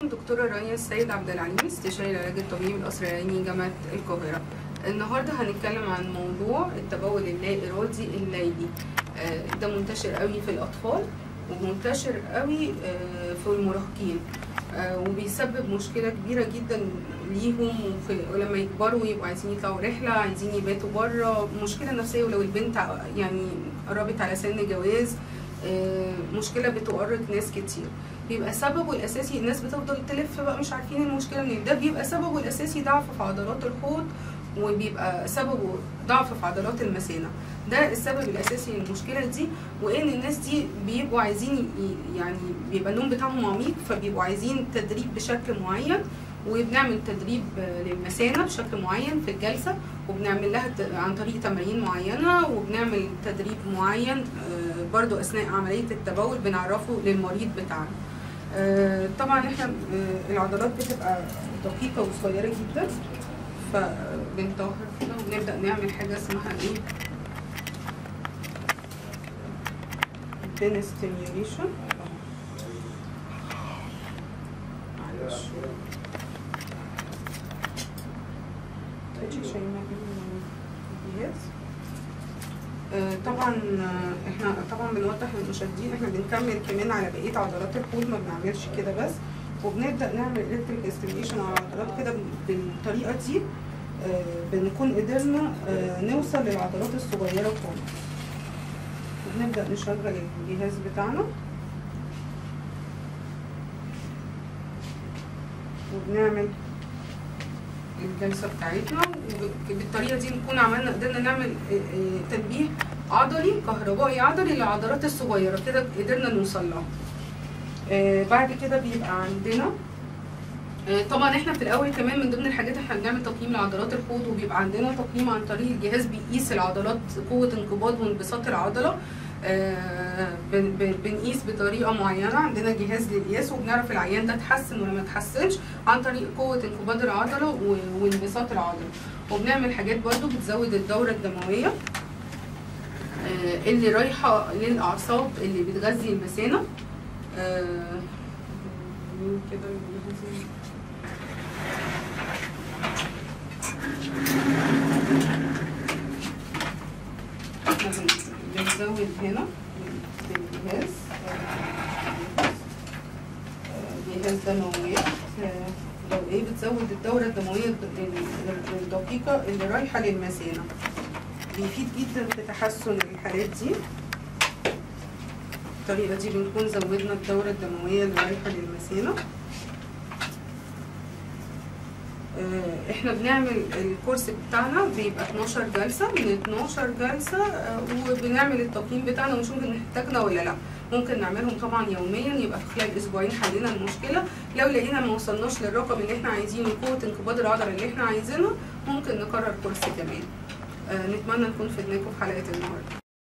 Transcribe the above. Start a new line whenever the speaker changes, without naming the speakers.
دكتورة رانيا السيد عبد العليم استشاري العلاج الطبيعي بالقصر العيني جامعة القاهرة النهاردة هنتكلم عن موضوع التبول اللا إرادي الليلي آه، ده منتشر قوي في الأطفال ومنتشر قوي آه، في المراهقين آه، وبيسبب مشكلة كبيرة جدا ليهم وفي ولما يكبروا يبقوا عايزين يطلعوا رحلة عايزين يباتوا بره مشكلة نفسية ولو البنت ع- يعني قربت على سن جواز آه، مشكلة بتؤرق ناس كتير بيبقى سببه الاساسي الناس بتفضل تلف بقى مش عارفين المشكله منين ده بيبقى سببه الاساسي ضعف في عضلات الحوض وبيبقى سببه ضعف في عضلات المثانه ده السبب الاساسي للمشكله دي وان الناس دي بيبقوا عايزين ي- يعني بيبقى النوم بتاعهم عميق فبيبقوا عايزين تدريب بشكل معين وبنعمل تدريب آه، للمثانه بشكل معين في الجلسه وبنعمل لها ت- عن طريق تمارين معينه وبنعمل تدريب معين آه، برضو اثناء عمليه التبول بنعرفه للمريض بتاعنا آه، طبعا احنا آه، العضلات بتبقى دقيقة وصغيرة جدا فبنطهر كده وبنبدأ نعمل حاجة اسمها ايه بين ستيميوليشن معلش تأتي شيماء الجهاز آه، طبعا آه، احنا طبعا بنوضح للمشاهدين احنا بنكمل كمان على بقيه عضلات الحوض ما بنعملش كده بس وبنبدا نعمل الكتريك ستيميشن على العضلات كده بالطريقه دي آه، بنكون قدرنا آه، نوصل للعضلات الصغيره خالص وبنبدا نشغل الجهاز بتاعنا وبنعمل الجلسه بتاعتنا وبالطريقه دي نكون عملنا قدرنا نعمل آه، آه، تنبيه عضلي كهربائي عضلي للعضلات الصغيره كده قدرنا نوصل لها آه، بعد كده بيبقى عندنا آه، طبعا احنا في الاول كمان من ضمن الحاجات احنا بنعمل تقييم لعضلات الحوض وبيبقى عندنا تقييم عن طريق الجهاز بيقيس العضلات قوه انقباض وانبساط العضله آه، بن- بن- بنقيس بطريقه معينه عندنا جهاز للقياس وبنعرف العيان ده اتحسن ولا ما اتحسنش عن طريق قوه انقباض العضله و- وانبساط العضله وبنعمل حاجات برضو بتزود الدوره الدمويه آه، اللي رايحه للاعصاب اللي بتغذي المثانه آه، مين كده الجهاز؟ احنا بن- بنزود هنا بالجهاز آه، جهاز دموية آه، لو ايه بتزود الدورة الدموية الد- ال- الدقيقة اللي رايحة للمثانة بيفيد جدا في تحسن الحالات دي الطريقة دي بنكون زودنا الدورة الدموية اللي رايحة للمثانة آه، احنا بنعمل الكورس بتاعنا بيبقى 12 جلسة من 12 جلسة آه، وبنعمل التقييم بتاعنا ونشوف ان احتاجنا ولا لا ممكن نعملهم طبعا يوميا يبقى في خلال اسبوعين حلينا المشكلة لو لقينا ما وصلناش للرقم اللي احنا عايزينه قوة انقباض العضلة اللي احنا عايزينها ممكن نكرر كورس كمان آه، نتمنى نكون فدناكم في حلقة النهارده